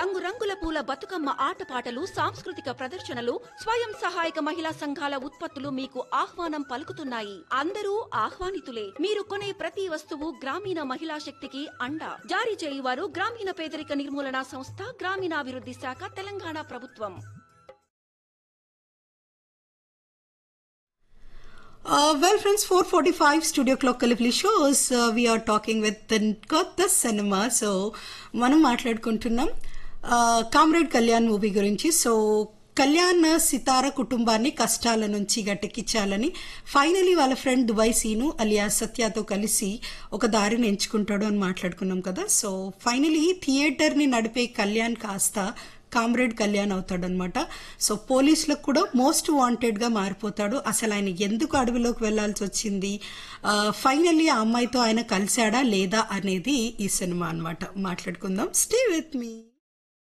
రంగురంగుల పూల బతుకమ్మ ఆటపాటలు సాంస్కృతిక ప్రదర్శనలు స్వయం సహాయక మహిళా సంఘాల ఉత్పత్తులు మీకు ఆహ్వానం పలుకుతున్నాయి అందరూ ఆహ్వానితులే మీరు కొనే ప్రతి వస్తువు గ్రామీణ మహిళా శక్తికి అండ జారీ చేయువారు గ్రామీణ పేదరిక నిర్మూలన సంస్థ గ్రామీణాభివృద్ధి శాఖ తెలంగాణ ప్రభుత్వం Uh, well, friends, 4:45 Studio Clock Kalifli shows. Uh, we are talking with the కొత్త సినిమా సో మనం మాట్లాడుకుంటున్నాం కామ్రేడ్ కళ్యాణ్ మూవీ గురించి సో కళ్యాణ్ సితార కుటుంబాన్ని కష్టాల నుంచి గట్టెక్కించాలని ఫైనలీ వాళ్ళ ఫ్రెండ్ దుబాయ్ సీను అలియా సత్యతో కలిసి ఒక దారిని ఎంచుకుంటాడు అని మాట్లాడుకున్నాం కదా సో ఫైనలీ థియేటర్ని నడిపే కళ్యాణ్ కాస్త కామ్రేడ్ కళ్యాణ్ అవుతాడనమాట సో పోలీసులకు కూడా మోస్ట్ వాంటెడ్ గా మారిపోతాడు అసలు ఆయన ఎందుకు అడవిలోకి వెళ్లాల్సి వచ్చింది ఫైనల్లీ ఆ అమ్మాయితో ఆయన కలిశాడా లేదా అనేది ఈ సినిమా అన్నమాట మాట్లాడుకుందాం స్టే విత్ మీ